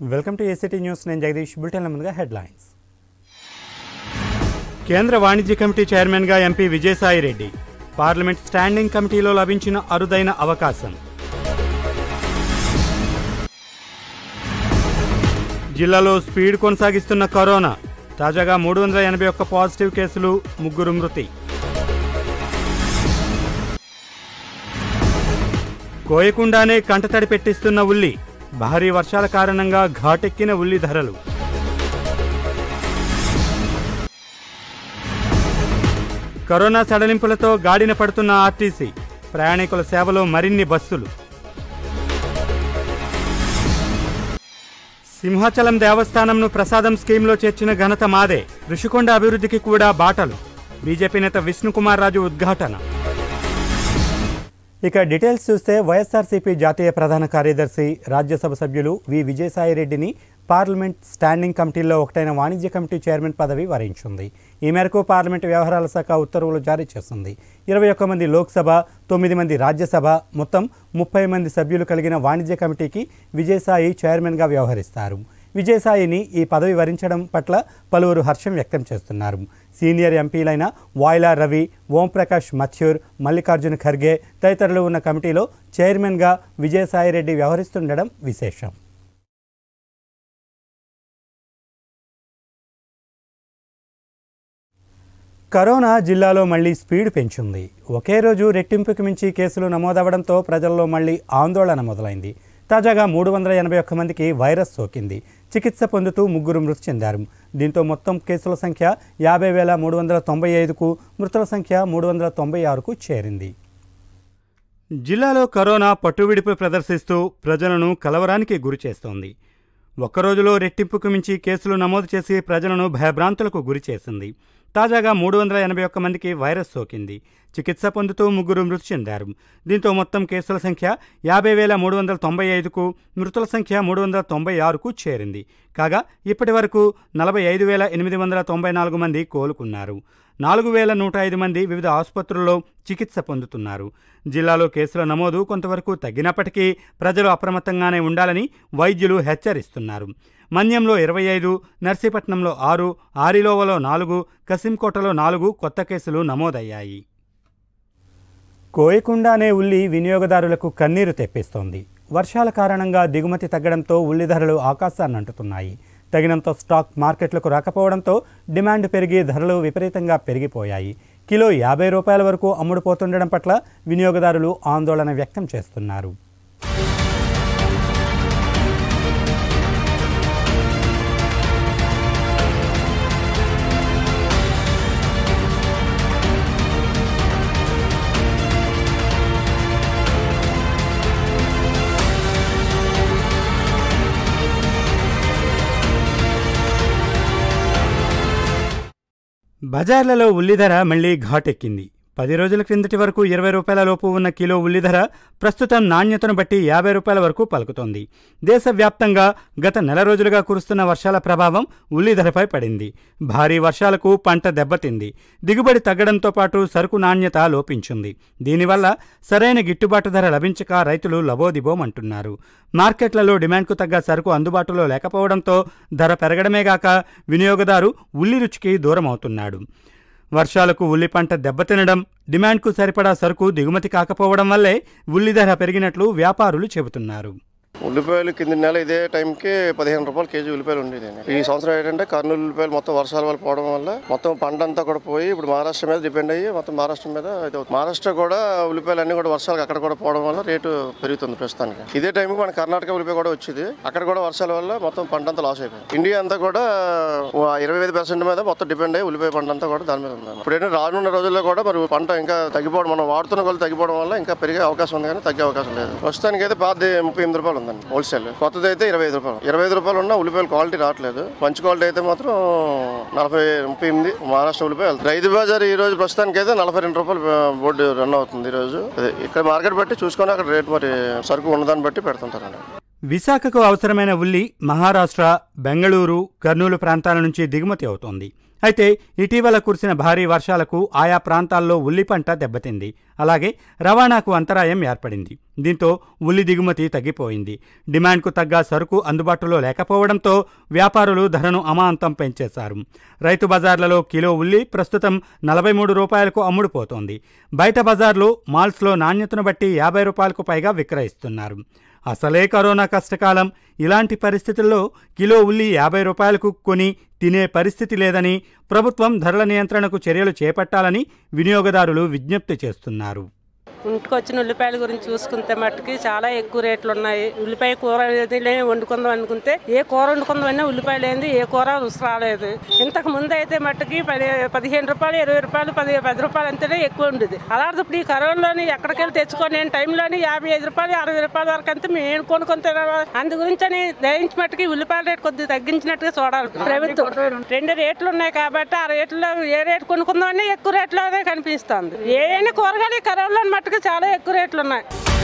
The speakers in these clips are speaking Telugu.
వెల్కమ్ టు ఏసీటీ న్యూస్ నేను జగదీష్ బులెటిన్ల ముందుగా హెడ్లైన్స్ కేంద్ర వాణిజ్య కమిటీ చైర్మన్గా MP Vijayasai Reddy parliament standing కమిటీలో లభించిన అరుదైన అవకాశం జిల్లాలో స్పీడ్ కొనసాగిస్తున్న కరోనా తాజాగా మూడు వందల ఎనభై ఒక్క పాజిటివ్ కేసులు ముగ్గురు మృతి కోయకుండానే కంటతడి పెట్టిస్తున్న ఉల్లి భారీ వర్షాల కారణంగా ఘాటెక్కిన ఉల్లి ధరలు కరోనా సడలింపులతో గాడిన పడుతున్న ఆర్టీసీ ప్రయాణికుల సేవలో మరిన్ని బస్సులు సింహాచలం దేవస్థానంను ప్రసాదం స్కీమ్లో చేర్చిన ఘనత మాదే ఋషికొండ అభివృద్ధికి కూడా బాటలు బీజేపీ నేత విష్ణుకుమార్ రాజు ఉద్ఘాటన ఇక డీటెయిల్స్ చూస్తే వైఎస్ఆర్సీపీ జాతీయ ప్రధాన కార్యదర్శి రాజ్యసభ సభ్యులు వి విజయసాయిరెడ్డిని పార్లమెంట్ స్టాండింగ్ కమిటీల్లో ఒకటైన వాణిజ్య కమిటీ చైర్మన్ పదవి వరించింది ఈ మేరకు పార్లమెంటు వ్యవహారాల శాఖ ఉత్తర్వులు జారీ చేసింది ఇరవై ఒక్క మంది లోక్సభ తొమ్మిది మంది రాజ్యసభ మొత్తం ముప్పై మంది సభ్యులు కలిగిన వాణిజ్య కమిటీకి విజయసాయి చైర్మన్గా వ్యవహరిస్తారు విజయసాయిని ఈ పదవి వరించడం పట్ల పలువురు హర్షం వ్యక్తం చేస్తున్నారు సీనియర్ ఎంపీలైన వాయిలా రవి ఓంప్రకాష్ మథ్యూర్ మల్లికార్జున ఖర్గే తదితరులు ఉన్న కమిటీలో చైర్మన్గా విజయసాయిరెడ్డి వ్యవహరిస్తుండడం విశేషం కరోనా జిల్లాలో మళ్లీ స్పీడ్ పెంచుంది ఒకే రోజు రెట్టింపుకి మించి కేసులు నమోదవడంతో ప్రజల్లో మళ్లీ ఆందోళన మొదలైంది తాజాగా మూడు వందల ఎనభై ఒక్క మందికి వైరస్ సోకింది చికిత్స పొందుతూ ముగ్గురు మృతి చెందారు దీంతో మొత్తం కేసుల సంఖ్య యాభై వేల మూడు వందల తొంభై ఐదుకు మృతుల సంఖ్య మూడు వందల తొంభై ఆరుకు చేరింది జిల్లాలో కరోనా పట్టువిడిపు ప్రదర్శిస్తూ ప్రజలను కలవరానికి గురిచేస్తోంది ఒక్క రోజులో రెట్టింపుకు మించి కేసులు నమోదు చేసి ప్రజలను భయభ్రాంతులకు గురి చేసింది తాజాగా మూడు వందల ఎనభై ఒక్క మందికి వైరస్ సోకింది చికిత్స పొందుతూ ముగ్గురు మృతి చెందారు దీంతో మొత్తం కేసుల సంఖ్య యాభై వేల మూడు వందల తొంభై ఐదుకు మృతుల సంఖ్య మూడు వందల తొంభై ఆరుకు చేరింది కాగా ఇప్పటి వరకు నలభై ఐదు వేల ఎనిమిది వందల తొంభై నాలుగు మంది కోలుకున్నారు నాలుగు వేల నూట ఐదు మంది వివిధ ఆసుపత్రుల్లో చికిత్స పొందుతున్నారు జిల్లాలో కేసుల నమోదు కొంతవరకు తగ్గినప్పటికీ ప్రజలు అప్రమత్తంగానే ఉండాలని వైద్యులు హెచ్చరిస్తున్నారు మన్యంలో ఇరవై ఐదు నర్సీపట్నంలో ఆరు ఆరిలోవలో నాలుగు కసింకోటలో నాలుగు కొత్త కేసులు నమోదయ్యాయి కోయకుండానే ఉల్లి వినియోగదారులకు కన్నీరు తెప్పిస్తోంది వర్షాల కారణంగా దిగుమతి తగ్గడంతో ఉల్లి ధరలు ఆకాశాన్ని అంటుతున్నాయి తగినంత స్టాక్ మార్కెట్లకు రాకపోవడంతో డిమాండ్ పెరిగి ధరలు విపరీతంగా పెరిగిపోయాయి కిలో యాభై రూపాయల వరకు అమ్ముడుపోతుండడం పట్ల వినియోగదారులు ఆందోళన వ్యక్తం చేస్తున్నారు బజార్లలో ఉల్లి ధర మళ్లీ ఘాటెక్కింది పది రోజుల క్రిందటి వరకు ఇరవై రూపాయల లోపు ఉన్న కిలో ఉల్లి ధర ప్రస్తుతం నాణ్యతను బట్టి యాభై రూపాయల వరకు పలుకుతోంది దేశవ్యాప్తంగా గత నెల రోజులుగా కురుస్తున్న వర్షాల ప్రభావం ఉల్లి ధరపై పడింది భారీ వర్షాలకు పంట దెబ్బతింది దిగుబడి తగ్గడంతో పాటు సరుకు నాణ్యత లోపించింది దీనివల్ల సరైన గిట్టుబాటు ధర లభించక రైతులు లబోదిబోమంటున్నారు మార్కెట్లలో డిమాండ్కు తగ్గ సరుకు అందుబాటులో లేకపోవడంతో ధర పెరగడమేగాక వినియోగదారు ఉల్లి రుచికి దూరమవుతున్నాడు వర్షాలకు ఉల్లి పంట దెబ్బతినడం డిమాండ్కు సరిపడా సరుకు దిగుమతి కాకపోవడం వల్లే ఉల్లి ధర పెరిగినట్లు వ్యాపారులు చెబుతున్నారు ఉల్లిపాయలు కింద నెల ఇదే టైంకి పదిహేను రూపాయలు కేజీ ఉల్లిపాయలు ఉండేది ఈ సంవత్సరం ఏంటంటే కర్నూలు ఉల్లిపాయలు మొత్తం వర్షాల వల్ల పోవడం వల్ల మొత్తం పంట అంతా కూడా పోయి ఇప్పుడు మహారాష్ట్ర మీద డిపెండ్ అయ్యి మొత్తం మహారాష్ట్ర మీద ఇది అవుతుంది. మహారాష్ట్ర కూడా ఉల్లిపాయలు అన్ని కూడా వర్షాలు అక్కడ కూడా పోవడం వల్ల రేటు పెరుగుతుంది ప్రస్తుతానికి ఇదే టైంకి మన కర్ణాటక ఉల్లిపాయ కూడా వచ్చింది అక్కడ కూడా వర్షాల వల్ల మొత్తం పంట అంతా లాస్ అయిపోయింది ఇండియా అంతా కూడా ఇరవై ఐదు పర్సెంట్ మీద మొత్తం డిపెండ్ అయ్యి ఉల్లిపాయ పంట అంతా కూడా దాని మీద ఉంది ఇప్పుడు ఏంటంటే రానున్న రోజుల్లో కూడా మరి పంట ఇంకా తగ్గిపోవడం మనం వాడుతున్న కొలు తగ్గిపోవడం వల్ల ఇంకా పెరిగే అవకాశం ఉంది కానీ తగ్గే అవకాశం లేదు ప్రస్తుతానికి అయితే పాత ముప్పై ఎనిమిది రూపాయలు ఉందండి హోల్సేల్ కొత్తది అయితే ఇరవై ఐదు రూపాయలు ఇరవై ఐదు రూపాయలు ఉన్న ఉల్లిపాయలు క్వాలిటీ రావట్లేదు మంచి క్వాలిటీ అయితే మాత్రం నలభై ముప్పై ఎనిమిది మహారాష్ట్ర ఉల్లిపాయలు రైతు బజార్ ఈ రోజు ప్రస్తుతానికి అయితే నలభై రెండు రూపాయలు బోర్డు రన్ అవుతుంది ఈ రోజు అదే ఇక్కడ మార్కెట్ బట్టి చూసుకొని అక్కడ రేట్ మరి సరుకు ఉన్నదాన్ని బట్టి పెడుతుంటారండి విశాఖకు అవసరమైన ఉల్లి మహారాష్ట్ర బెంగళూరు కర్నూలు ప్రాంతాల నుంచి దిగుమతి అవుతోంది అయితే ఇటీవల కురిసిన భారీ వర్షాలకు ఆయా ప్రాంతాల్లో ఉల్లి పంట దెబ్బతింది అలాగే రవాణాకు అంతరాయం ఏర్పడింది దీంతో ఉల్లి దిగుమతి తగ్గిపోయింది డిమాండ్కు తగ్గ సరుకు అందుబాటులో లేకపోవడంతో వ్యాపారులు ధరను అమాంతం పెంచేశారు రైతు బజార్లలో కిలో ఉల్లి ప్రస్తుతం నలభై మూడు రూపాయలకు అమ్ముడుపోతోంది బయట బజార్లు మాల్స్లో నాణ్యతను బట్టి యాభై రూపాయలకు పైగా విక్రయిస్తున్నారు అసలే కరోనా కష్టకాలం ఇలాంటి పరిస్థితుల్లో కిలో ఉల్లి యాభై రూపాయలకు కొని తినే పరిస్థితి లేదని ప్రభుత్వం ధరల నియంత్రణకు చర్యలు చేపట్టాలని వినియోగదారులు విజ్ఞప్తి చేస్తున్నారు ఇంటికి వచ్చిన ఉల్లిపాయల గురించి చూసుకుంటే మట్టుకి చాలా ఎక్కువ రేట్లు ఉన్నాయి ఉల్లిపాయ కూర ఏదైనా వండుకుందాం అనుకుంటే ఏ కూర వండుకుందామన్నా ఉల్లిపాయ లేనిది ఏ కూర రుచి రాలేదు ఇంతకు ముందు అయితే మట్టుకి పది పదిహేను రూపాయలు ఇరవై రూపాయలు పది పది రూపాయలు అంతేనే ఎక్కువ ఉండేది అలాంటి ఇప్పుడు ఈ కరోనాలోని ఎక్కడికి వెళ్ళి తెచ్చుకొని టైంలోని యాభై ఐదు రూపాయలు అరవై రూపాయల వరకు అంతే మేము కొనుక్కొని తినాలి అందు గురించి అని దయించి మట్టుకి ఉల్లిపాయల రేటు కొద్దిగా తగ్గించినట్టుగా చూడాలి ప్రభుత్వం రెండు రేట్లు ఉన్నాయి కాబట్టి ఆ రేట్లో ఏ రేటు కొనుక్కుందామని ఎక్కువ రేట్లోనే కనిపిస్తుంది ఏ కూరగాయలు ఈ కరోనాలో మట్టుకు చాలా ఎక్కువ రేట్లు ఉన్నాయి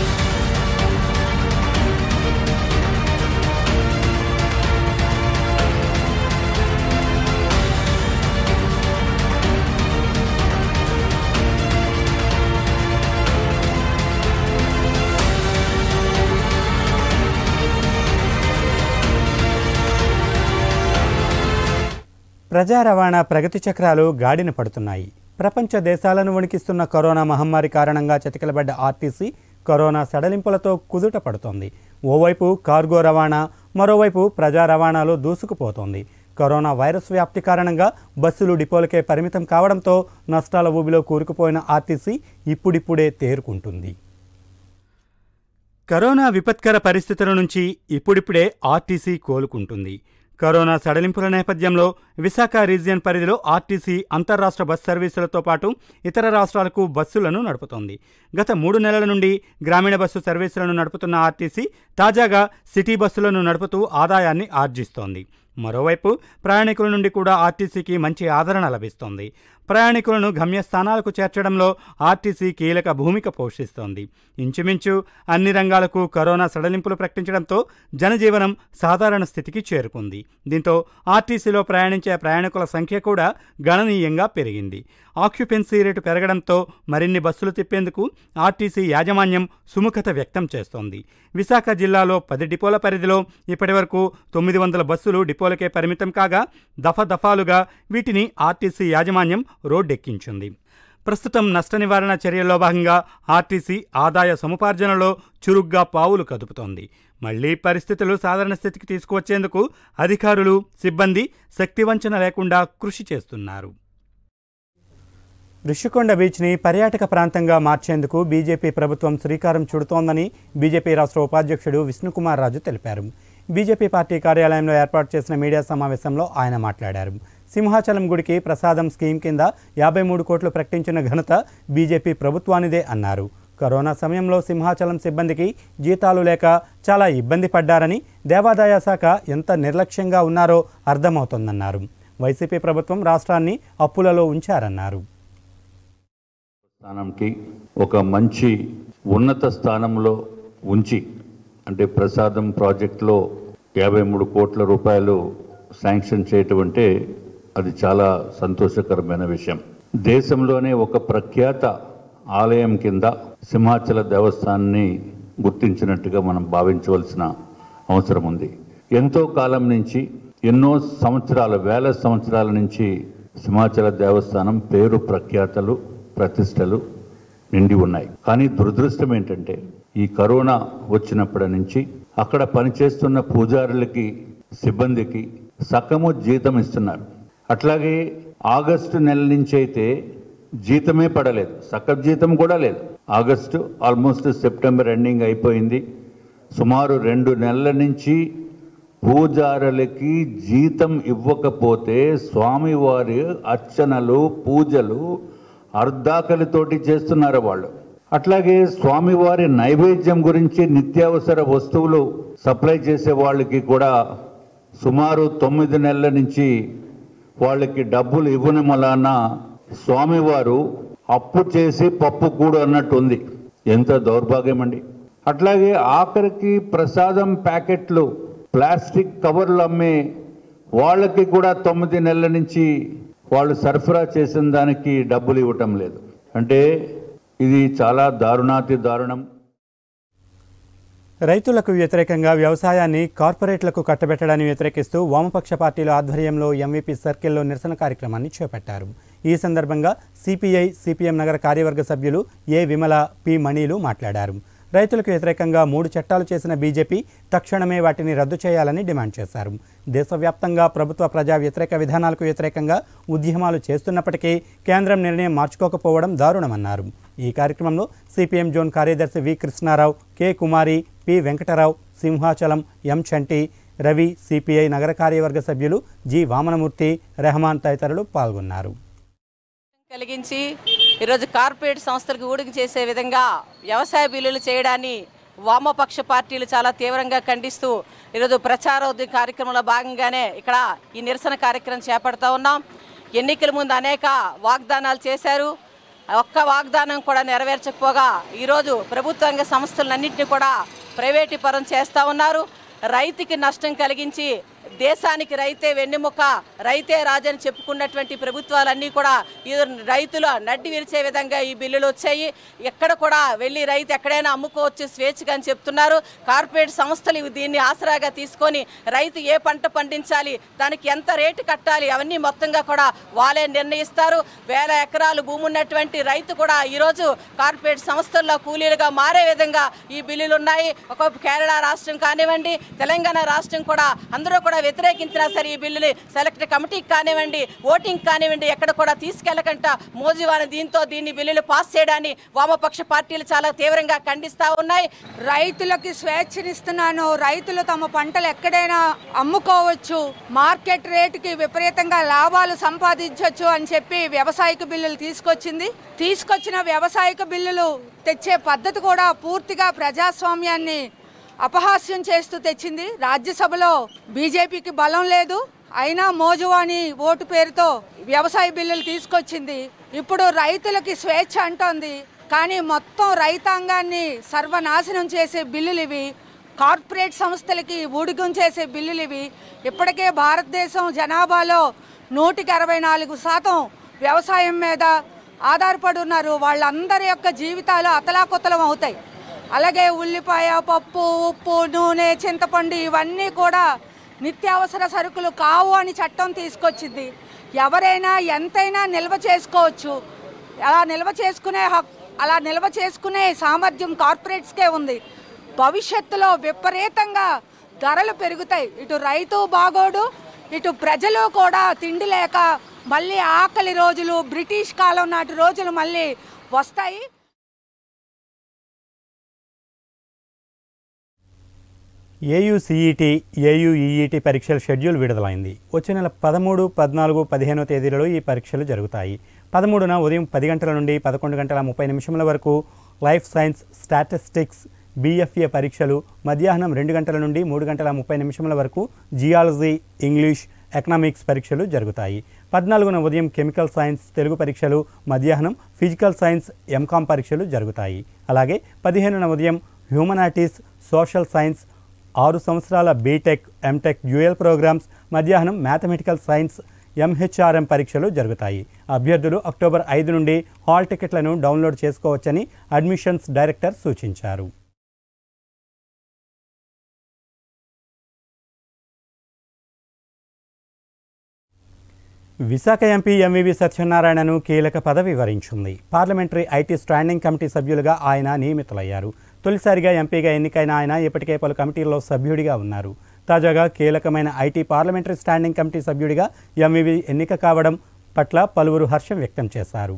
ప్రజా రవాణా ప్రగతి చక్రాలు గాడిన పడుతున్నాయి ప్రపంచ దేశాలను వణికిస్తున్న కరోనా మహమ్మారి కారణంగా చతికిలబడ్డ ఆర్టీసీ కరోనా సడలింపులతో కుదుట పడుతోంది ఓవైపు కార్గో రవాణా మరోవైపు ప్రజా రవాణాలో దూసుకుపోతోంది కరోనా వైరస్ వ్యాప్తి కారణంగా బస్సులు డిపోలకే పరిమితం కావడంతో నష్టాల ఊబిలో కూరుకుపోయిన ఆర్టీసీ ఇప్పుడిప్పుడే తేరుకుంటుంది కరోనా విపత్కర పరిస్థితుల నుంచి ఇప్పుడిప్పుడే ఆర్టీసీ కోలుకుంటుంది కరోనా సడలింపుల నేపథ్యంలో విశాఖ రీజియన్ పరిధిలో ఆర్టీసీ అంతర్రాష్ట్ర బస్ సర్వీసులతో పాటు ఇతర రాష్ట్రాలకు బస్సులను నడుపుతోంది గత మూడు నెలల నుండి గ్రామీణ బస్సు సర్వీసులను నడుపుతున్న ఆర్టీసీ తాజాగా సిటీ బస్సులను నడుపుతూ ఆదాయాన్ని ఆర్జిస్తోంది మరోవైపు ప్రయాణికుల నుండి కూడా ఆర్టీసీకి మంచి ఆదరణ లభిస్తోంది ప్రయాణికులను గమ్యస్థానాలకు చేర్చడంలో ఆర్టీసీ కీలక భూమిక పోషిస్తోంది ఇంచుమించు అన్ని రంగాలకు కరోనా సడలింపులు ప్రకటించడంతో జనజీవనం సాధారణ స్థితికి చేరుకుంది దీంతో ఆర్టీసీలో ప్రయాణించే ప్రయాణికుల సంఖ్య కూడా గణనీయంగా పెరిగింది ఆక్యుపెన్సీ రేటు పెరగడంతో మరిన్ని బస్సులు తిప్పేందుకు ఆర్టీసీ యాజమాన్యం సుముఖత వ్యక్తం చేస్తోంది విశాఖ జిల్లాలో పది డిపోల పరిధిలో ఇప్పటివరకు తొమ్మిది వందల బస్సులు డిపోలకే పరిమితం కాగా దఫాదఫాలుగా వీటిని ఆర్టీసీ యాజమాన్యం రోడ్డెక్కించింది ప్రస్తుతం నష్ట నివారణ చర్యల్లో భాగంగా ఆర్టీసీ ఆదాయ సముపార్జనలో చురుగ్గా పావులు కదుపుతోంది మళ్లీ పరిస్థితులు సాధారణ స్థితికి తీసుకువచ్చేందుకు అధికారులు సిబ్బంది శక్తివంచన లేకుండా కృషి చేస్తున్నారు ఋషికొండ బీచ్ని పర్యాటక ప్రాంతంగా మార్చేందుకు బీజేపీ ప్రభుత్వం శ్రీకారం చుడుతోందని బీజేపీ రాష్ట్ర ఉపాధ్యక్షుడు విష్ణుకుమార్ రాజు తెలిపారు బీజేపీ పార్టీ కార్యాలయంలో ఏర్పాటు చేసిన మీడియా సమావేశంలో ఆయన మాట్లాడారు సింహాచలం గుడికి ప్రసాదం స్కీమ్ కింద యాభై మూడు కోట్లు ప్రకటించిన ఘనత బీజేపీ ప్రభుత్వానిదే అన్నారు కరోనా సమయంలో సింహాచలం సిబ్బందికి జీతాలు లేక చాలా ఇబ్బంది పడ్డారని దేవాదాయ శాఖ ఎంత నిర్లక్ష్యంగా ఉన్నారో అర్థమవుతోందన్నారు వైసీపీ ప్రభుత్వం రాష్ట్రాన్ని అప్పులలో ఉంచారన్నారు స్థానంకి ఒక మంచి ఉన్నత స్థానంలో ఉంచి అంటే ప్రసాదం ప్రాజెక్టులో యాభై మూడు కోట్ల రూపాయలు శాంక్షన్ చేయటం అంటే అది చాలా సంతోషకరమైన విషయం దేశంలోనే ఒక ప్రఖ్యాత ఆలయం కింద సింహాచల దేవస్థానాన్ని గుర్తించినట్టుగా మనం భావించవలసిన అవసరం ఉంది ఎంతో కాలం నుంచి ఎన్నో సంవత్సరాల వేల సంవత్సరాల నుంచి సింహాచల దేవస్థానం పేరు ప్రఖ్యాతలు ప్రతిష్టలు నిండి ఉన్నాయి కానీ దురదృష్టం ఏంటంటే ఈ కరోనా వచ్చినప్పటి నుంచి అక్కడ పనిచేస్తున్న పూజారులకి సిబ్బందికి సకము జీతం ఇస్తున్నారు అట్లాగే ఆగస్టు నెల నుంచి అయితే జీతమే పడలేదు సగం జీతం కూడా లేదు ఆగస్టు ఆల్మోస్ట్ సెప్టెంబర్ ఎండింగ్ అయిపోయింది సుమారు రెండు నెలల నుంచి పూజారులకి జీతం ఇవ్వకపోతే స్వామివారి అర్చనలు పూజలు అర్ధాకలితోటి చేస్తున్నారు వాళ్ళు అట్లాగే స్వామివారి నైవేద్యం గురించి నిత్యావసర వస్తువులు సప్లై చేసే వాళ్ళకి కూడా సుమారు తొమ్మిది నెలల నుంచి వాళ్ళకి డబ్బులు ఇవ్వని వలన స్వామివారు అప్పు చేసి పప్పు కూడు అన్నట్టు ఉంది ఎంత దౌర్భాగ్యం అండి అట్లాగే ఆఖరికి ప్రసాదం ప్యాకెట్లు ప్లాస్టిక్ కవర్లు అమ్మే వాళ్ళకి కూడా తొమ్మిది నెలల నుంచి వాళ్ళు సరఫరా చేసిన దానికి డబ్బులు ఇవ్వటం లేదు అంటే ఇది చాలా దారుణాతి దారుణం రైతులకు వ్యతిరేకంగా వ్యవసాయాన్ని కార్పొరేట్లకు కట్టబెట్టడాన్ని వ్యతిరేకిస్తూ వామపక్ష పార్టీల ఆధ్వర్యంలో ఎంవీపీ సర్కిల్లో నిరసన కార్యక్రమాన్ని చేపట్టారు ఈ సందర్భంగా సిపిఐ సిపిఎం నగర కార్యవర్గ సభ్యులు ఏ విమల పి మణిలు మాట్లాడారు రైతులకు వ్యతిరేకంగా మూడు చట్టాలు చేసిన బీజేపీ తక్షణమే వాటిని రద్దు చేయాలని డిమాండ్ చేశారు దేశవ్యాప్తంగా ప్రభుత్వ ప్రజా వ్యతిరేక విధానాలకు వ్యతిరేకంగా ఉద్యమాలు చేస్తున్నప్పటికీ కేంద్రం నిర్ణయం మార్చుకోకపోవడం దారుణమన్నారు ఈ కార్యక్రమంలో సిపిఎం జోన్ కార్యదర్శి V Krishnarao K Kumari P Venkatarao Simhachalam M Chanti Ravi CPI నగర కార్యవర్గ సభ్యులు జి వామనమూర్తి రెహమాన్ తదితరులు పాల్గొన్నారు కలిగించి ఈరోజు కార్పొరేట్ సంస్థలకు ఊడికి చేసే విధంగా వ్యవసాయ బిల్లులు చేయడాన్ని వామపక్ష పార్టీలు చాలా తీవ్రంగా ఖండిస్తూ ఈరోజు ప్రచారోద్య కార్యక్రమంలో భాగంగానే ఇక్కడ ఈ నిరసన కార్యక్రమం చేపడతా ఉన్నాం ఎన్నికల ముందు అనేక వాగ్దానాలు చేశారు ఒక్క వాగ్దానం కూడా నెరవేర్చకపోగా ఈరోజు ప్రభుత్వ రంగ సంస్థలన్నింటినీ కూడా ప్రైవేటీకరణ చేస్తూ ఉన్నారు రైతుకి నష్టం కలిగించి దేశానికి రైతే వెన్నెముక రైతే రాజని చెప్పుకున్నటువంటి ప్రభుత్వాలన్నీ కూడా ఈ రైతుల నడ్డి విరిచే విధంగా ఈ బిల్లులు వచ్చాయి ఎక్కడ కూడా వెళ్ళి రైతు ఎక్కడైనా అమ్ముకోవచ్చు స్వేచ్ఛగా అని చెప్తున్నారు కార్పొరేట్ సంస్థలు ఇవి దీన్ని ఆసరాగా తీసుకొని రైతు ఏ పంట పండించాలి దానికి ఎంత రేటు కట్టాలి అవన్నీ మొత్తంగా కూడా వాళ్ళే నిర్ణయిస్తారు వేల ఎకరాలు భూమి ఉన్నటువంటి రైతు కూడా ఈరోజు కార్పొరేట్ సంస్థల్లో కూలీలుగా మారే విధంగా ఈ బిల్లులు ఉన్నాయి ఒక కేరళ రాష్ట్రం కానివ్వండి తెలంగాణ రాష్ట్రం కూడా అందరూ కూడా వ్యతిరేకించినా సరే ఈ బిల్లుని సెలెక్ట్ కమిటీకి కానివ్వండి ఓటింగ్ కానివ్వండి ఎక్కడ కూడా తీసుకెళ్లకంట మోజువాని దీంతో దీన్ని బిల్లులు పాస్ చేయడాన్ని వామపక్ష పార్టీలు చాలా తీవ్రంగా ఖండిస్తా ఉన్నాయి రైతులకి స్వేచ్ఛనిస్తున్నాను రైతులు తమ పంటలు ఎక్కడైనా అమ్ముకోవచ్చు మార్కెట్ రేటుకి విపరీతంగా లాభాలు సంపాదించవచ్చు అని చెప్పి వ్యవసాయక బిల్లులు తీసుకొచ్చింది తీసుకొచ్చిన వ్యవసాయక బిల్లులు తెచ్చే పద్ధతి కూడా పూర్తిగా ప్రజాస్వామ్యాన్ని అపహాస్యం చేస్తూ తెచ్చింది రాజ్యసభలో బీజేపీకి బలం లేదు అయినా మోజువాని ఓటు పేరుతో వ్యవసాయ బిల్లులు తీసుకొచ్చింది ఇప్పుడు రైతులకి స్వేచ్ఛ అంటోంది కానీ మొత్తం రైతాంగాన్ని సర్వనాశనం చేసే బిల్లులు ఇవి కార్పొరేట్ సంస్థలకి ఊడిగం చేసే బిల్లులు ఇవి ఇప్పటికే భారతదేశం జనాభాలో నూటికి అరవై నాలుగు శాతం వ్యవసాయం మీద ఆధారపడి ఉన్నారు వాళ్ళందరి యొక్క జీవితాలు అతలాకుతలం అవుతాయి అలాగే ఉల్లిపాయ పప్పు ఉప్పు నూనె చింతపండు ఇవన్నీ కూడా నిత్యావసర సరుకులు కావు అని చట్టం తీసుకొచ్చింది ఎవరైనా ఎంతైనా నిల్వ చేసుకోవచ్చు అలా నిల్వ చేసుకునే హక్ అలా నిల్వ చేసుకునే సామర్థ్యం కార్పొరేట్స్కే ఉంది భవిష్యత్తులో విపరీతంగా ధరలు పెరుగుతాయి ఇటు రైతు బాగోడు ఇటు ప్రజలు కూడా తిండి లేక మళ్ళీ ఆకలి రోజులు బ్రిటిష్ కాలం నాటి రోజులు మళ్ళీ వస్తాయి ఏయుసిఈటి ఏయుఈఈటి పరీక్షల షెడ్యూల్ విడుదలైంది వచ్చే నెల పదమూడు పద్నాలుగు పదిహేనో తేదీలలో ఈ పరీక్షలు జరుగుతాయి పదమూడున ఉదయం పది గంటల నుండి పదకొండు గంటల ముప్పై నిమిషముల వరకు లైఫ్ సైన్స్ స్టాటిస్టిక్స్ బీఎఫ్ఏ పరీక్షలు మధ్యాహ్నం రెండు గంటల నుండి మూడు గంటల ముప్పై నిమిషముల వరకు జియాలజీ ఇంగ్లీష్ ఎకనామిక్స్ పరీక్షలు జరుగుతాయి పద్నాలుగున ఉదయం కెమికల్ సైన్స్ తెలుగు పరీక్షలు మధ్యాహ్నం ఫిజికల్ సైన్స్ ఎంకామ్ పరీక్షలు జరుగుతాయి అలాగే పదిహేనున ఉదయం హ్యూమనాటిస్ సోషల్ సైన్స్ ఆరు సంవత్సరాల బీటెక్ ఎంటెక్ డ్యూయల్ ప్రోగ్రామ్స్ మధ్యాహ్నం మ్యాథమెటికల్ సైన్స్ ఎంహెచ్ఆర్ఎం పరీక్షలు జరుగుతాయి అభ్యర్థులు అక్టోబర్ ఐదు నుండి హాల్ టికెట్లను డౌన్లోడ్ చేసుకోవచ్చని అడ్మిషన్స్ డైరెక్టర్ సూచించారు విశాఖ ఎంపీ ఎంవివి సత్యనారాయణను కీలక పదవి వరించింది పార్లమెంటరీ ఐటీ స్టాండింగ్ కమిటీ సభ్యులుగా ఆయన నియమితులయ్యారు తొలిసారిగా ఎంపీగా ఎన్నికైన ఆయన ఇప్పటికే పలు కమిటీల్లో సభ్యుడిగా ఉన్నారు తాజాగా కీలకమైన ఐటీ పార్లమెంటరీ స్టాండింగ్ కమిటీ సభ్యుడిగా ఎంవివి ఎన్నిక కావడం పట్ల పలువురు హర్షం వ్యక్తం చేశారు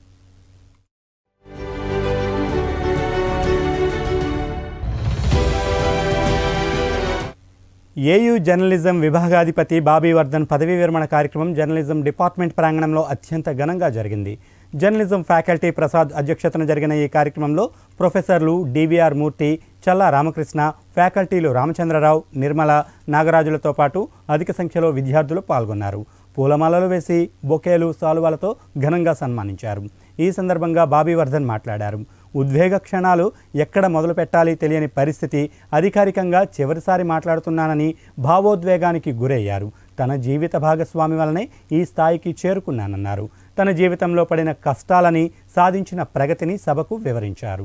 ఏయూ జర్నలిజం విభాగాధిపతి బాబీ వర్ధన్ పదవీ విరమణ కార్యక్రమం జర్నలిజం డిపార్ట్మెంట్ ప్రాంగణంలో అత్యంత ఘనంగా జరిగింది జర్నలిజం ఫ్యాకల్టీ ప్రసాద్ అధ్యక్షతన జరిగిన ఈ కార్యక్రమంలో ప్రొఫెసర్లు డివిఆర్ మూర్తి చల్లా రామకృష్ణ ఫ్యాకల్టీలు రామచంద్రరావు నిర్మల నాగరాజులతో పాటు అధిక సంఖ్యలో విద్యార్థులు పాల్గొన్నారు పూలమాలలు వేసి బొకేలు సాలువాలతో ఘనంగా సన్మానించారు ఈ సందర్భంగా బాబీ వర్ధన్ మాట్లాడారు ఉద్వేగ క్షణాలు ఎక్కడ మొదలు పెట్టాలి తెలియని పరిస్థితి అధికారికంగా చివరిసారి మాట్లాడుతున్నానని భావోద్వేగానికి గురయ్యారు తన జీవిత భాగస్వామి వలనే ఈ స్థాయికి చేరుకున్నానన్నారు తన జీవితంలో పడిన కష్టాలని సాధించిన ప్రగతిని సభకు వివరించారు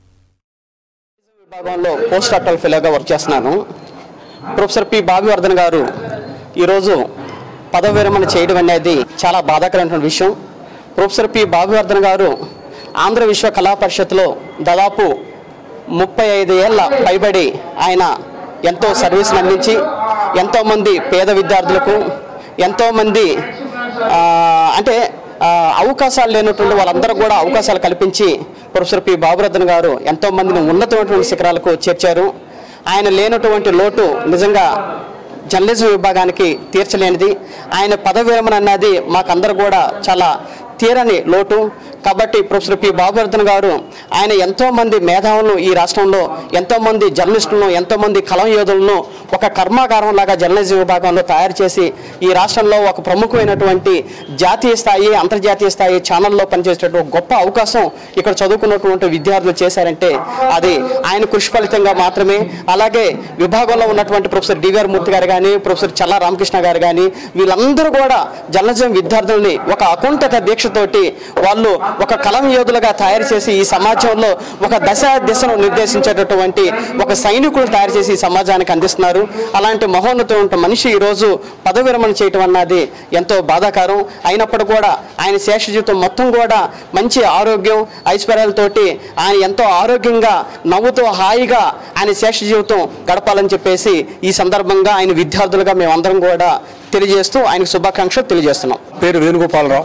విభాగంలో పోస్ట్ డాక్టరల్ ఫెలోగా వర్క్ చేస్తున్నాను ప్రొఫెసర్ పి బాబివర్ధన్ గారు ఈరోజు పదవి విరమణ చేయడం అనేది చాలా బాధాకరమైనటువంటి విషయం ప్రొఫెసర్ పి బాబివర్ధన్ గారు ఆంధ్ర విశ్వ కళా పరిషత్లో దాదాపు ముప్పై ఐదు ఏళ్ళ పైబడి ఆయన ఎంతో సర్వీస్ని అందించి ఎంతోమంది పేద విద్యార్థులకు ఎంతోమంది ఆ, అంటే ఆ, అవకాశాలు లేనటువంటి వాళ్ళందరూ కూడా అవకాశాలు కల్పించి ప్రొఫెసర్ పి బాబురత్న గారు ఎంతో మందిని ఉన్నతమైనటువంటి శిఖరాలకు చేర్చారు ఆయన లేనటువంటి లోటు నిజంగా జర్నలిజం విభాగానికి తీర్చలేనిది ఆయన పదవి విరమణ అన్నది మాకందరూ కూడా చాలా తీరని లోటు కాబట్టి ప్రొఫెసర్ పి బాబువర్ధన్ గారు ఆయన ఎంతో మంది మేధావులను ఈ రాష్ట్రంలో ఎంతో మంది జర్నలిస్టులను ఎంతో మంది కలం యోధులను ఒక కర్మాగారం లాగా జర్నలిజం విభాగంలో తయారు చేసి ఈ రాష్ట్రంలో ఒక ప్రముఖమైనటువంటి జాతీయ స్థాయి అంతర్జాతీయ స్థాయి ఛానల్లో పనిచేసేటటువంటి ఒక గొప్ప అవకాశం ఇక్కడ చదువుకున్నటువంటి విద్యార్థులు చేశారంటే అది ఆయన కృషి ఫలితంగా మాత్రమే అలాగే విభాగంలో ఉన్నటువంటి ప్రొఫెసర్ డివిఆర్ మూర్తి గారు కానీ ప్రొఫెసర్ చల్లా రామకృష్ణ గారు కానీ వీళ్ళందరూ కూడా జర్నలిజం విద్యార్థుల్ని ఒక అకుంఠిత దీక్షతోటి వాళ్ళు ఒక కలం యోధులుగా తయారు చేసి ఈ సమాజంలో ఒక దశ దిశను నిర్దేశించేటటువంటి ఒక సైనికులు తయారు చేసి ఈ సమాజానికి అందిస్తున్నారు అలాంటి మహోన్నతమైన మనిషి ఈరోజు పదవి విరమణ చేయటం అన్నది ఎంతో బాధాకరం అయినప్పుడు కూడా ఆయన శేష జీవితం మొత్తం కూడా మంచి ఆరోగ్యం ఐశ్వర్యాలతోటి ఆయన ఎంతో ఆరోగ్యంగా నవ్వుతూ హాయిగా ఆయన శేష జీవితం గడపాలని చెప్పేసి ఈ సందర్భంగా ఆయన విద్యార్థులుగా మేమందరం కూడా తెలియజేస్తూ ఆయనకు శుభాకాంక్షలు తెలియజేస్తున్నాం పేరు వేణుగోపాలరావు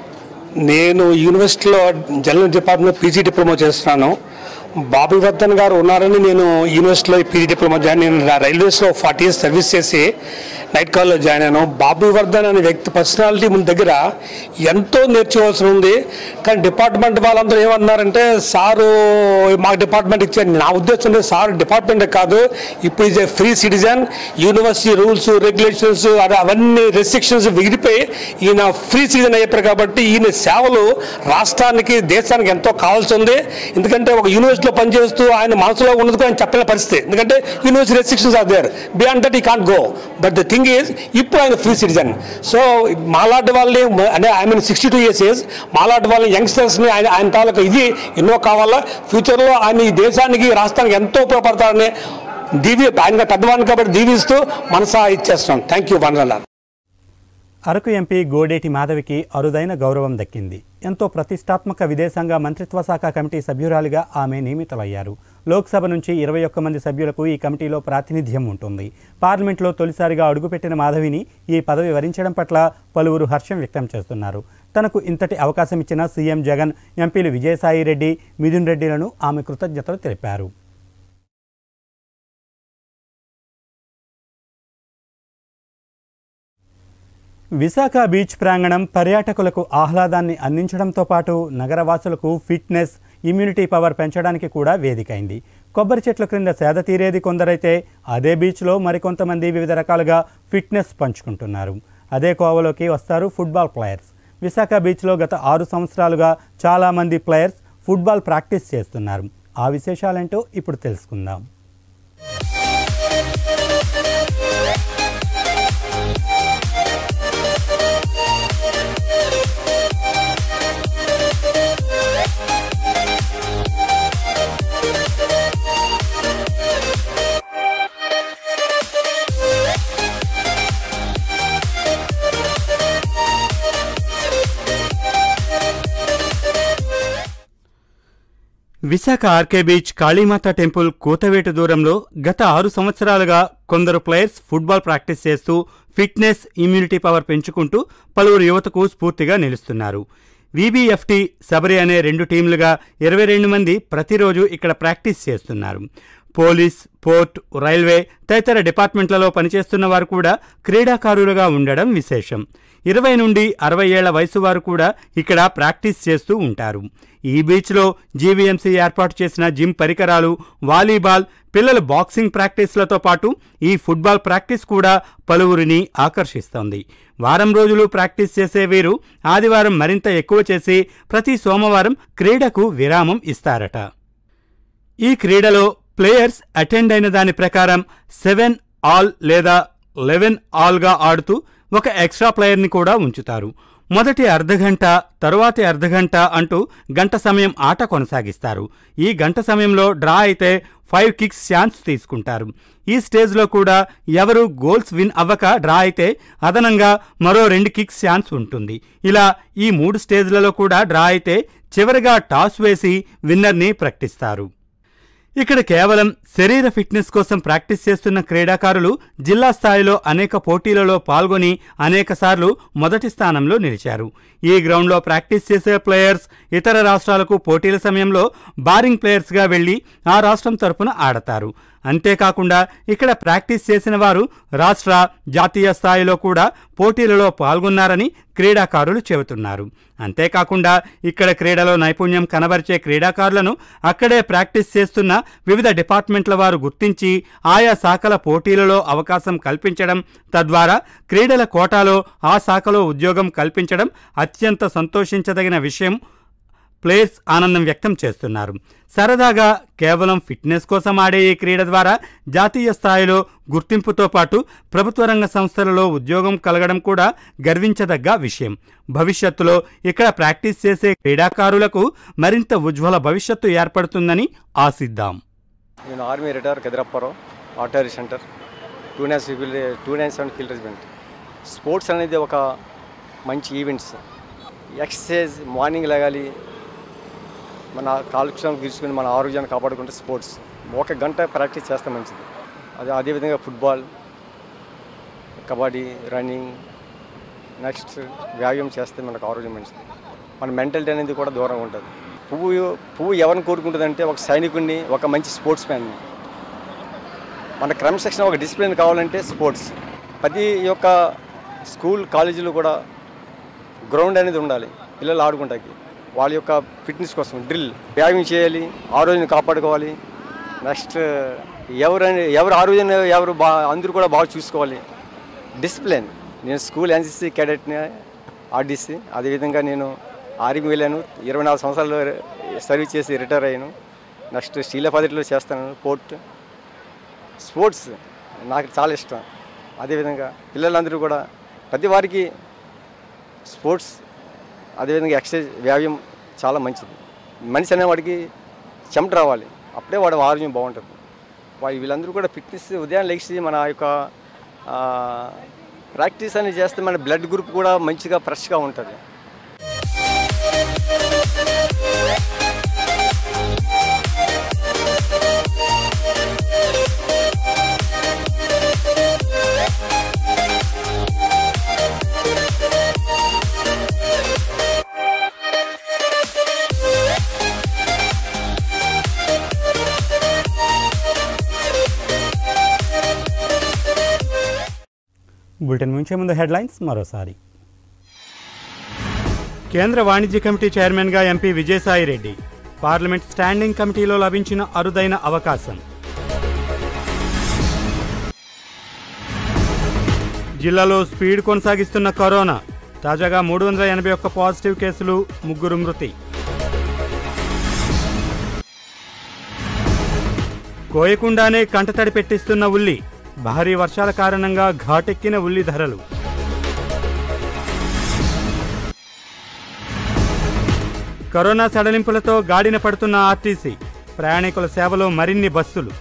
నేను యూనివర్సిటీలో జనరల్ డిపార్ట్మెంట్ పీజీ డిప్లొమా చేస్తున్నాను బాబు వర్ధన్ గారు ఉన్నారని నేను యూనివర్సిటీలో పీజీ డిప్లొమా జాయిన్ నేను నా రైల్వేస్లో ఫార్టీ ఇయర్స్ సర్వీస్ చేసి నైట్ కాల్లో జాయిన్ అయ్యాను బాబు వర్ధన్ అనే వ్యక్తి పర్సనాలిటీ మన దగ్గర ఎంతో నేర్చుకోవాల్సి ఉంది కానీ డిపార్ట్మెంట్ వాళ్ళందరూ ఏమన్నారంటే సారు మా డిపార్ట్మెంట్ ఇచ్చారు నా ఉద్దేశం లేదు సార్ డిపార్ట్మెంట్ కాదు ఇప్పుడు is a free citizen university rules regulations అవన్నీ రెస్ట్రిక్షన్స్ విడిపోయి ఈయన ఫ్రీ సిటిజన్ అయ్యారు కాబట్టి ఈయన సేవలు రాష్ట్రానికి దేశానికి ఎంతో కావాల్సి ఉంది ఎందుకంటే ఒక యూనివర్సిటీలో పనిచేస్తూ ఆయన మనసులో ఉన్నది కూడా ఆయన చెప్పలేని పరిస్థితి ఎందుకంటే university restrictions are there beyond that he can't go but the thing is ఇప్పుడు ఆయన ఫ్రీ సిటిజన్ సో మాలాంటి వాళ్ళని అంటే I mean sixty two years age మాలాంటి వాళ్ళని యంగ్స్టర్స్ని ఆయన ఆయన తాలూకా ఇది ఎన్నో కావాలా ఫ్యూచర్లో ఆయన ఈ దేశానికి ఈ రాష్ట్రానికి ఎంతో ఉపయోగపడతారని దీవి ఆయన పెద్దవాడిని కాబట్టి దీవిస్తూ మనసా ఇచ్చేస్తున్నాం థ్యాంక్ యూ వందనాలు అరకు ఎంపీ గోడేటి మాధవికి అరుదైన గౌరవం దక్కింది ఎంతో ప్రతిష్టాత్మక విదేశాంగ మంత్రిత్వ శాఖ కమిటీ సభ్యురాలిగా ఆమె నియమితులయ్యారు లోక్సభ నుంచి ఇరవై ఒక్క మంది సభ్యులకు ఈ కమిటీలో ప్రాతినిధ్యం ఉంటుంది పార్లమెంట్లో తొలిసారిగా అడుగుపెట్టిన మాధవిని ఈ పదవి వరించడం పట్ల పలువురు హర్షం వ్యక్తం చేస్తున్నారు తనకు ఇంతటి అవకాశం ఇచ్చిన సీఎం జగన్ ఎంపీలు విజయసాయి రెడ్డి మిథున్ రెడ్డిలను ఆమె కృతజ్ఞతలు తెలిపారు విశాఖ బీచ్ ప్రాంగణం పర్యాటకులకు ఆహ్లాదాన్ని అందించడంతో పాటు నగరవాసులకు ఫిట్నెస్ ఇమ్యూనిటీ పవర్ పెంచడానికి కూడా వేదికైంది కొబ్బరి చెట్ల క్రింద సేద తీరేది కొందరైతే అదే బీచ్లో మరికొంతమంది వివిధ రకాలుగా ఫిట్నెస్ పంచుకుంటున్నారు అదే కోవలోకి వస్తారు ఫుట్బాల్ ప్లేయర్స్ విశాఖ బీచ్లో గత ఆరు సంవత్సరాలుగా చాలామంది ప్లేయర్స్ ఫుట్బాల్ ప్రాక్టీస్ చేస్తున్నారు ఆ విశేషాలేంటో ఇప్పుడు తెలుసుకుందాం Visakha RK beach Kalimata temple కూతవేటు దూరంలో గత ఆరు సంవత్సరాలుగా కొందరు ప్లేయర్స్ ఫుట్బాల్ ప్రాక్టీస్ చేస్తూ ఫిట్నెస్ ఇమ్యూనిటీ పవర్ పెంచుకుంటూ పలువురు యువతకు స్ఫూర్తిగా నిలుస్తున్నారు విబిఎఫ్టి సబరి అనే రెండు టీంలుగా ఇరవై రెండు మంది ప్రతిరోజు ఇక్కడ ప్రాక్టీస్ చేస్తున్నారు పోలీస్ పోర్ట్ రైల్వే తదితర డిపార్ట్మెంట్లలో పనిచేస్తున్న వారు కూడా క్రీడాకారులుగా ఉండడం విశేషం ఇరవై నుండి అరవై ఏళ్ల వయసు వారు కూడా ఇక్కడ ప్రాక్టీస్ చేస్తూ ఉంటారు ఈ బీచ్లో జీవీఎంసీ ఏర్పాటు చేసిన జిమ్ పరికరాలు వాలీబాల్ పిల్లల బాక్సింగ్ ప్రాక్టీస్లతో పాటు ఈ ఫుట్బాల్ ప్రాక్టీస్ కూడా పలువురిని ఆకర్షిస్తోంది వారం రోజులు ప్రాక్టీస్ చేసే వీరు ఆదివారం మరింత ఎక్కువ చేసి ప్రతి సోమవారం క్రీడకు విరామం ఇస్తారట ఈ క్రీడలో ప్లేయర్స్ అటెండ్ అయిన దాని ప్రకారం సెవెన్ ఆల్ లేదా లెవెన్ ఆల్గా ఆడుతూ ఒక ఎక్స్ట్రా ప్లేయర్ని కూడా ఉంచుతారు మొదటి అర్ధగంట తరువాతి అర్ధగంట అంటూ గంట సమయం ఆట కొనసాగిస్తారు ఈ గంట సమయంలో డ్రా అయితే ఫైవ్ కిక్స్ ఛాన్స్ తీసుకుంటారు ఈ స్టేజ్లో కూడా ఎవరు గోల్స్ విన్ అవ్వక డ్రా అయితే అదనంగా మరో రెండు కిక్స్ ఛాన్స్ ఉంటుంది ఇలా ఈ మూడు స్టేజ్లలో కూడా డ్రా అయితే చివరిగా టాస్ వేసి విన్నర్ని ప్రకటిస్తారు ఇక్కడ కేవలం శరీర ఫిట్నెస్ కోసం ప్రాక్టీస్ చేస్తున్న క్రీడాకారులు జిల్లా స్థాయిలో అనేక పోటీలలో పాల్గొని అనేకసార్లు మొదటి స్థానంలో నిలిచారు ఈ గ్రౌండ్లో ప్రాక్టీస్ చేసే ప్లేయర్స్ ఇతర రాష్ట్రాలకు పోటీల సమయంలో బారింగ్ ప్లేయర్స్గా వెళ్లి ఆ రాష్ట్రం తరపున ఆడతారు అంతేకాకుండా ఇక్కడ ప్రాక్టీస్ చేసిన వారు రాష్ట్ర జాతీయ స్థాయిలో కూడా పోటీలలో పాల్గొన్నారని క్రీడాకారులు చెబుతున్నారు అంతేకాకుండా ఇక్కడ క్రీడలో నైపుణ్యం కనబరిచే క్రీడాకారులను అక్కడే ప్రాక్టీస్ చేస్తున్న వివిధ డిపార్ట్మెంట్ల వారు గుర్తించి ఆయా శాఖల పోటీలలో అవకాశం కల్పించడం తద్వారా క్రీడల కోటాలో ఆ శాఖలో ఉద్యోగం కల్పించడం అత్యంత సంతోషించదగిన విషయం ప్లేయర్స్ ఆనందం వ్యక్తం చేస్తున్నారు సరదాగా కేవలం ఫిట్నెస్ కోసం ఆడే ఈ క్రీడ ద్వారా జాతీయ స్థాయిలో గుర్తింపుతో పాటు ప్రభుత్వ రంగ సంస్థలలో ఉద్యోగం కలగడం కూడా గర్వించదగ్గ విషయం భవిష్యత్తులో ఇక్కడ ప్రాక్టీస్ చేసే క్రీడాకారులకు మరింత ఉజ్వల భవిష్యత్తు ఏర్పడుతుందని ఆశిద్దాం నేను army retire Kadirapparao artillery centre two nine civil two nine seven field regiment sports అనేది ఒక మంచి ఈవెంట్స్ ఎక్సర్సైజ్ మార్నింగ్ లేగాలి మన కాలుష్యం గీర్చుకుని మన ఆరోగ్యాన్ని కాపాడుకుంటే స్పోర్ట్స్ ఒక గంట ప్రాక్టీస్ చేస్తే మంచిది అదే అదేవిధంగా ఫుట్బాల్ కబడ్డీ రన్నింగ్ నెక్స్ట్ వ్యాయామం చేస్తే మనకు ఆరోగ్యం మంచిది మన మెంటాలిటీ అనేది కూడా దూరంగా ఉంటుంది పువ్వు పువ్వు ఎవరిని కోరుకుంటుందంటే ఒక సైనికుడిని ఒక మంచి స్పోర్ట్స్ మ్యాన్ని మన క్రమశిక్షణ ఒక డిసిప్లిన్ కావాలంటే స్పోర్ట్స్ ప్రతి యొక్క స్కూల్ కాలేజీలో కూడా గ్రౌండ్ అనేది ఉండాలి పిల్లలు ఆడుకుంటాకి వాళ్ళ యొక్క ఫిట్నెస్ కోసం డ్రిల్ వ్యాయామం చేయాలి ఆరోగ్యం కాపాడుకోవాలి నెక్స్ట్ ఎవరైనా ఎవరు ఆరోగ్యం ఎవరు బా అందరూ కూడా బాగా చూసుకోవాలి డిసిప్లిన్ నేను స్కూల్ ఎన్సీసీ క్యాడెట్ని ఆర్డీసీ అదేవిధంగా నేను ఆర్మీ వెళ్ళాను ఇరవై నాలుగు సంవత్సరాలు సర్వీస్ చేసి రిటైర్ అయ్యాను నెక్స్ట్ స్టీల్ పద్ధతిలో చేస్తాను పోర్ట్ స్పోర్ట్స్ నాకు చాలా ఇష్టం అదేవిధంగా పిల్లలందరూ కూడా ప్రతి వారికి స్పోర్ట్స్ అదేవిధంగా ఎక్సర్సైజ్ వ్యాయామం చాలా మంచిది మనిషి అనేవాడికి చెమట రావాలి అప్పుడే వాడి ఆరోగ్యం బాగుంటుంది వాడి వీళ్ళందరూ కూడా ఫిట్నెస్ ఉదయం లేచి మన యొక్క ఆ, ప్రాక్టీస్ అనేది చేస్తే మన బ్లడ్ గ్రూప్ కూడా మంచిగా ఫ్రెష్గా ఉంటుంది బులెటిన్ ముంచే ముందు హెడ్లైన్స్ మరోసారి కేంద్ర వాణిజ్య కమిటీ చైర్మన్గా MP Vijayasai Reddy parliament standing కమిటీలో లభించిన అరుదైన అవకాశం జిల్లాలో స్పీడ్ కొనసాగిస్తున్న కరోనా తాజాగా మూడు వందల ఎనభై ఒక్క పాజిటివ్ కేసులు ముగ్గురు మృతి కోయకుండానే కంటతడి పెట్టిస్తున్న ఉల్లి భారీ వర్షాల కారణంగా ఘాటెక్కిన ఉల్లి ధరలు కరోనా సడలింపులతో గాడిన పడుతున్న ఆర్టీసీ ప్రయాణికుల సేవలో మరిన్ని బస్సులు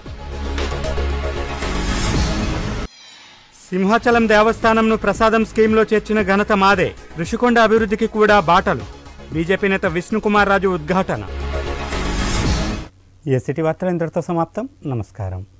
సింహాచలం దేవస్థానంను ప్రసాదం స్కీమ్లో చేర్చిన ఘనత మాదే ఋషికొండ అభివృద్ధికి కూడా బాటలు బీజేపీ నేత విష్ణుకుమార్ రాజు ఉద్ఘాటన ఏ సిటీ వార్తలు ఇంతటితో సమాప్తం నమస్కారం